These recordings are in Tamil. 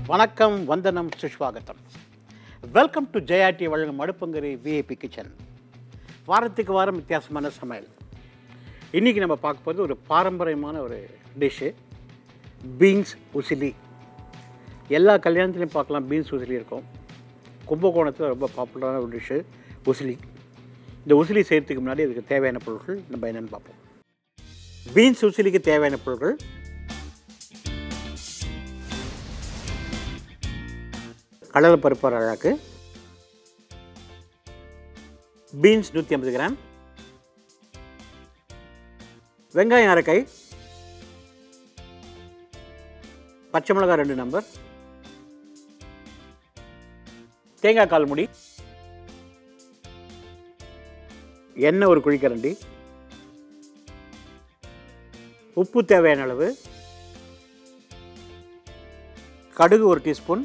வணக்கம் வந்தனம் சுஷ்வாகத்தம் வெல்கம் டு ஜெயாட்டி வழங்கும் அடுப்பங்கரை விஐபி கிச்சன் வாரத்துக்கு வாரம் வித்தியாசமான சமையல் இன்றைக்கி நம்ம பார்க்க போகிறது ஒரு பாரம்பரியமான ஒரு டிஷ்ஷு பீன்ஸ் உசிலி எல்லா கல்யாணத்துலையும் பார்க்கலாம் பீன்ஸ் உசிலி இருக்கும் கும்பகோணத்தில் ரொம்ப பாப்புலரான ஒரு டிஷ்ஷு உசிலி இந்த உசிலி செய்கிறதுக்கு முன்னாடி இதுக்கு தேவையான பொருட்கள் நம்ம என்னென்னு பார்ப்போம் பீன்ஸ் உசிலிக்கு தேவையான பொருட்கள் கடலை பருப்பு அரை அழாக்கு பீன்ஸ் நூற்றி ஐம்பது கிராம் வெங்காயம் அரைக்கை பச்சை மிளகாய் ரெண்டு நம்பர் தேங்காய் கால் முடி எண்ணெய் ஒரு குழிக்கரண்டி உப்பு தேவையான அளவு கடுகு ஒரு டீஸ்பூன்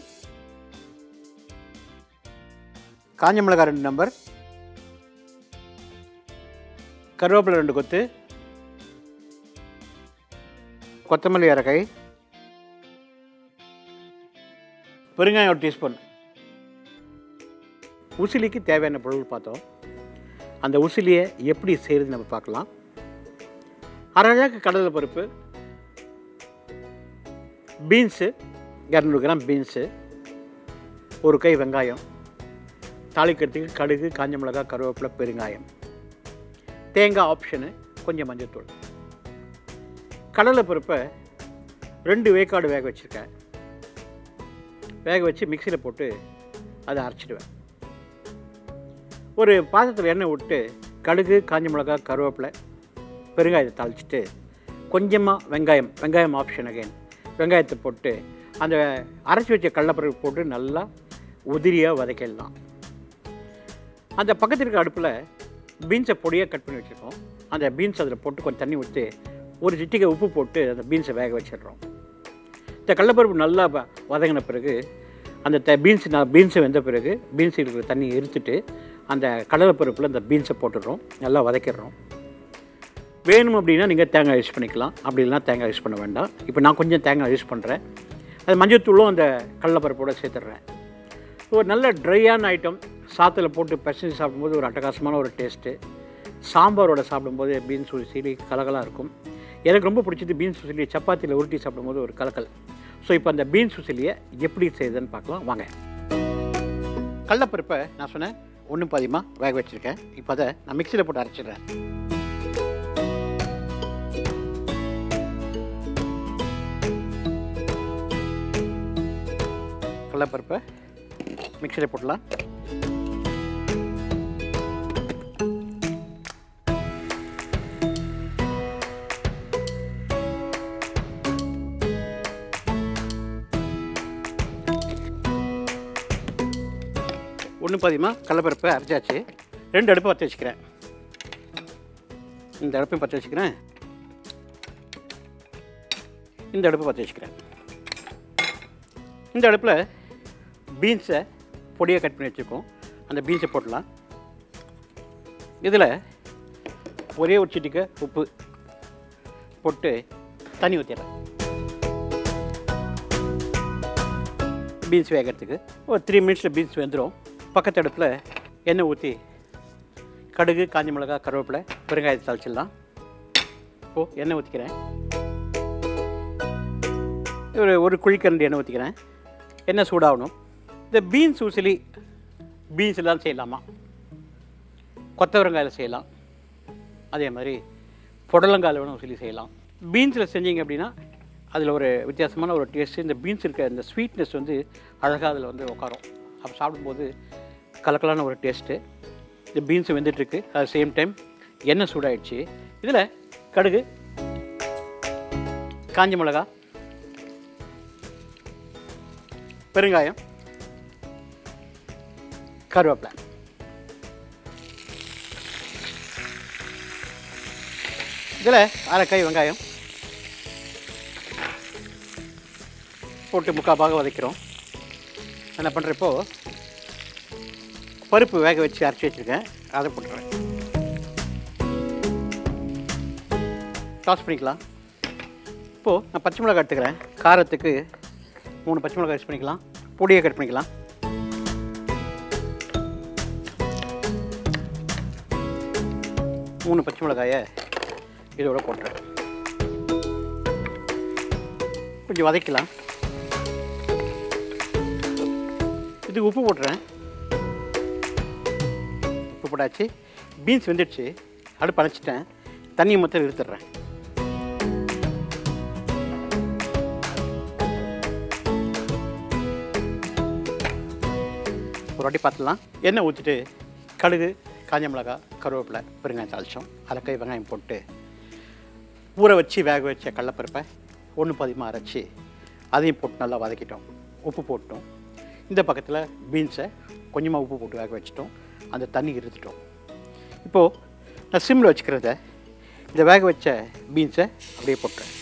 காஞ்ச மிளகாய் ரெண்டு நம்பர் கருவேப்பிலை ரெண்டு கொத்து கொத்தமல்லி அரைக்கை பெருங்காயம் ஒரு டீஸ்பூன் உசிலிக்கு தேவையான பொருள் பார்த்தோம் அந்த உசிலியை எப்படி செய்கிறது நம்ம பார்க்கலாம் அரை அழகு கடலை பருப்பு பீன்ஸு இரநூறு கிராம் பீன்ஸு ஒரு கை வெங்காயம் தாளிக்கிறதுக்கு கடுகு காஞ்ச மிளகாய் கருவேப்பிலை பெருங்காயம் தேங்காய் ஆப்ஷனு கொஞ்சம் மஞ்சத்தூள் கடலை பருப்பை ரெண்டு வேக்காடு வேக வச்சுருக்கேன் வேக வச்சு மிக்சியில் போட்டு அதை அரைச்சிடுவேன் ஒரு பாத்திரத்தில் எண்ணெய் விட்டு கடுகு காஞ்ச மிளகாய் கருவேப்பிலை பெருங்காயத்தை தாளிச்சிட்டு கொஞ்சமாக வெங்காயம் வெங்காயம் ஆப்ஷன் அகைன் வெங்காயத்தை போட்டு அந்த அரைச்சி வச்ச கடலைப்பருப்பு போட்டு நல்லா உதிரியாக வதக்கிடலாம் அந்த பக்கத்தில் இருக்க அடுப்பில் பீன்ஸை பொடியாக கட் பண்ணி வச்சுருக்கோம் அந்த பீன்ஸ் அதில் போட்டு கொஞ்சம் தண்ணி ஊற்றி ஒரு சிட்டிகை உப்பு போட்டு அந்த பீன்ஸை வேக வச்சிடுறோம் இந்த கடலைப்பருப்பு நல்லா வ- வதங்கின பிறகு அந்த த பீன்ஸ் நான் பீன்ஸை வெந்த பிறகு பீன்ஸ் இருக்கிற தண்ணி எடுத்துட்டு அந்த கடலைப்பருப்பில் அந்த பீன்ஸை போட்டுடுறோம் நல்லா வதக்கிடுறோம் வேணும் அப்படின்னா நீங்கள் தேங்காய் யூஸ் பண்ணிக்கலாம் அப்படி இல்லைனா தேங்காய் யூஸ் பண்ண வேண்டாம் இப்போ நான் கொஞ்சம் தேங்காய் யூஸ் பண்ணுறேன் அது மஞ்சத்தூளும் அந்த கடலைப்பருப்போட சேர்த்துடுறேன் ஒரு நல்ல ட்ரையான ஐட்டம் சாத்தில் போட்டு பிசைஞ்சு சாப்பிடும்போது ஒரு அட்டகாசமான ஒரு டேஸ்ட்டு சாம்பாரோட சாப்பிடும்போது பீன்ஸ் உசிலி கலகலாக இருக்கும் எனக்கு ரொம்ப பிடிச்சது பீன்ஸ் உசிலி சப்பாத்தியில் உருட்டி சாப்பிடும்போது ஒரு கலக்கல் ஸோ இப்போ அந்த பீன்ஸ் உசிலியை எப்படி செய்யுதுன்னு பார்க்கலாம் வாங்க கடலப்பருப்பை நான் சொன்னேன் ஒன்றும் பாதியமாக வேக வச்சுருக்கேன் இப்போ அதை நான் மிக்சியில் போட்டு அரைச்சிடுறேன் கடலப்பருப்பை மிக்சியில் போடலாம் ஒன்று பாதியமாக கடலப்பருப்பை அரைச்சாச்சு ரெண்டு அடுப்பு பற்ற வச்சுக்கிறேன் இந்த அடுப்பையும் பற்ற வச்சுக்கிறேன் இந்த அடுப்பு பற்ற வச்சுக்கிறேன் இந்த அடுப்பில் பீன்ஸை பொடியாக கட் பண்ணி வச்சுருக்கோம் அந்த பீன்ஸை போடலாம் இதில் ஒரே ஒரு சிட்டிக்கு உப்பு போட்டு தண்ணி ஊற்றிடுறேன் பீன்ஸ் வேகிறதுக்கு ஒரு த்ரீ மினிட்ஸில் பீன்ஸ் வெந்துடும் பக்கத்து அடுப்பில் எண்ணெய் ஊற்றி கடுகு காஞ்ச மிளகாய் கருவேப்பிலை பெருங்காயத்தை தாளிச்சிடலாம் இப்போது எண்ணெய் ஊற்றிக்கிறேன் ஒரு ஒரு குழிக்கரண்டி எண்ணெய் ஊற்றிக்கிறேன் எண்ணெய் சூடாகணும் இந்த பீன்ஸ் உசிலி பீன்ஸ் எல்லாம் செய்யலாமா கொத்தவரங்காயில் செய்யலாம் அதே மாதிரி புடலங்காயில் வேணும் உசிலி செய்யலாம் பீன்ஸில் செஞ்சீங்க அப்படின்னா அதில் ஒரு வித்தியாசமான ஒரு டேஸ்ட் இந்த பீன்ஸ் இருக்க இந்த ஸ்வீட்னஸ் வந்து அழகாக அதில் வந்து உட்காரும் அப்போ சாப்பிடும்போது கலக்கலான ஒரு டேஸ்ட்டு இந்த பீன்ஸ் வெந்துட்டுருக்கு அட் சேம் டைம் எண்ணெய் சூடாயிடுச்சு இதில் கடுகு காஞ்ச மிளகா பெருங்காயம் கருவேப்பிலை இதில் அரைக்காய் வெங்காயம் போட்டு முக்கால் பாகம் வதக்கிறோம் என்ன பண்ணுறப்போ பருப்பு வேக வச்சு அரைச்சி வச்சுருக்கேன் அதை போட்டுறேன் டாஸ் பண்ணிக்கலாம் இப்போது நான் பச்சை மிளகாய் எடுத்துக்கிறேன் காரத்துக்கு மூணு பச்சை மிளகாய் யூஸ் பண்ணிக்கலாம் பொடியை கட் பண்ணிக்கலாம் மூணு பச்சை மிளகாயை இதோட போட்டுறேன் கொஞ்சம் வதக்கலாம் இதுக்கு உப்பு போட்டுறேன் உப்பு போட்டாச்சு பீன்ஸ் வெந்துடுச்சு அடுப்பு அணைச்சிட்டேன் தண்ணியை மொத்தம் எடுத்துடுறேன் ஒரு வாட்டி பார்த்துலாம் எண்ணெய் ஊற்றிட்டு கடுகு காஞ்ச மிளகா கருவேப்பிலை பெருங்காயம் தாளிச்சோம் அரைக்கை வெங்காயம் போட்டு ஊற வச்சு வேக வச்ச கடலப்பருப்பை ஒன்று பதிமாக அரைச்சி அதையும் போட்டு நல்லா வதக்கிட்டோம் உப்பு போட்டோம் இந்த பக்கத்தில் பீன்ஸை கொஞ்சமாக உப்பு போட்டு வேக வச்சிட்டோம் அந்த தண்ணி இருத்துட்டோம் இப்போது நான் சிம்மில் வச்சுக்கிறத இந்த வேக வச்ச பீன்ஸை அப்படியே போட்டுறேன்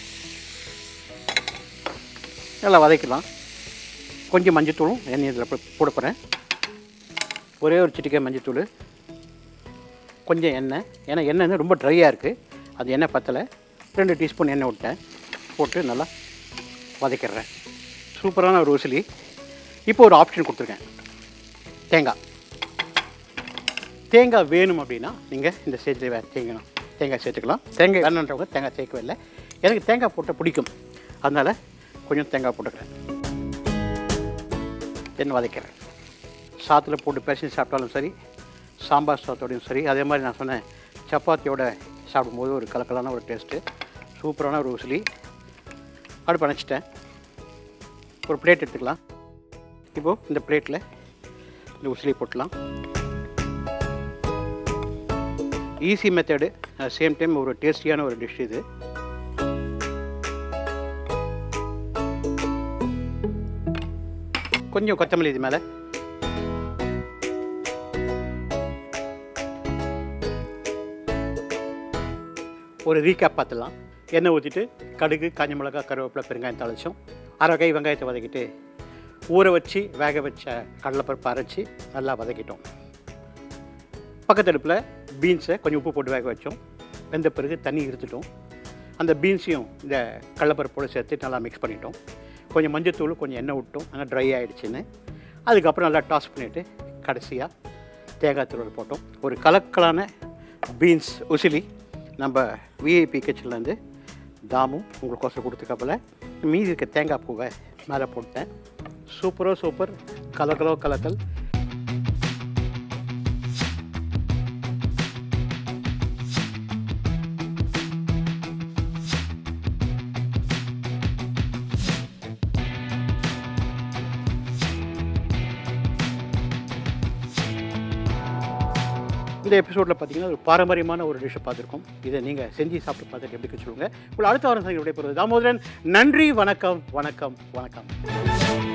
நல்லா வதக்கலாம் கொஞ்சம் மஞ்சத்தூளும் எண்ணெய் இதில் போ- போட போகிறேன் ஒரே ஒரு சிட்டிக்கை மஞ்சத்தூள் கொஞ்சம் எண்ணெய் ஏன்னா எண்ணெய் வந்து ரொம்ப ட்ரையாக இருக்குது அது எண்ணெய் பத்தலை ரெண்டு டீஸ்பூன் எண்ணெய் விட்டேன் போட்டு நல்லா வதக்கிடுறேன் சூப்பரான ஒரு உசிலி இப்போ ஒரு ஆப்ஷன் கொடுத்துருக்கேன் தேங்காய் தேங்காய் வேணும் அப்படின்னா நீங்கள் இந்த ஸ்டேஜில் வேறு தேங்கணும் தேங்காய் சேர்த்துக்கலாம் தேங்காய் வேணுன்றவங்க தேங்காய் சேர்க்கவே இல்லை எனக்கு தேங்காய் போட்டால் பிடிக்கும் அதனால் கொஞ்சம் தேங்காய் போட்டுக்கிறேன் தென் வதக்கிறேன் சாத்தில் போட்டு பேசி சாப்பிட்டாலும் சரி சாம்பார் சாத்தோடையும் சரி அதே மாதிரி நான் சொன்னேன் சப்பாத்தியோட சாப்பிடும்போது ஒரு கலக்கலான ஒரு டேஸ்ட்டு சூப்பரான ஒரு உசிலி அடுப்பு அணைச்சிட்டேன் ஒரு பிளேட் எடுத்துக்கலாம் இப்போது இந்த பிளேட்டில் இந்த உசிலி போட்டுலாம் ஈஸி மெத்தடு சேம் டைம் ஒரு டேஸ்டியான ஒரு டிஷ் இது கொஞ்சம் கொத்தமல்லி இது மேலே ஒரு ரீகேப் பார்த்துலாம் எண்ணெய் ஊற்றிட்டு கடுகு காஞ்ச மிளகா கருவேப்பிலை பெருங்காயம் தாளிச்சோம் அரை கை வெங்காயத்தை வதக்கிட்டு ஊற வச்சு வேக வச்ச கடலைப்பருப்பு அரைச்சி நல்லா வதக்கிட்டோம் பக்கத்து அடுப்பில் பீன்ஸை கொஞ்சம் உப்பு போட்டு வேக வச்சோம் வெந்த பிறகு தண்ணி இருத்துட்டோம் அந்த பீன்ஸையும் இந்த கடலைப்பருப்போடு சேர்த்து நல்லா மிக்ஸ் பண்ணிட்டோம் கொஞ்சம் மஞ்சத்தூள் கொஞ்சம் எண்ணெய் விட்டோம் அங்கே ட்ரை ஆகிடுச்சின்னு அதுக்கப்புறம் நல்லா டாஸ் பண்ணிவிட்டு கடைசியாக தேங்காய் துருவல் போட்டோம் ஒரு கலக்கலான பீன்ஸ் உசிலி நம்ம விஐபி கிச்சன்லேருந்து தாமும் உங்களுக்கோசம் கொடுத்துக்கப்பல மீதி இருக்க தேங்காய் பூவை மேலே போட்டேன் சூப்பரோ சூப்பர் கலக்கலோ கலக்கல் இந்த எபிசோடில் பார்த்தீங்கன்னா ஒரு பாரம்பரியமான ஒரு டிஷ்ஷை பார்த்துருக்கோம் இதை நீங்கள் செஞ்சு சாப்பிட்டு பார்த்துட்டு எப்படி சொல்லுங்கள் உங்களை அடுத்த வாரம் சந்தை விடைபெறுவது தாமோதரன் நன்றி வணக்கம் வணக்கம் வணக்கம்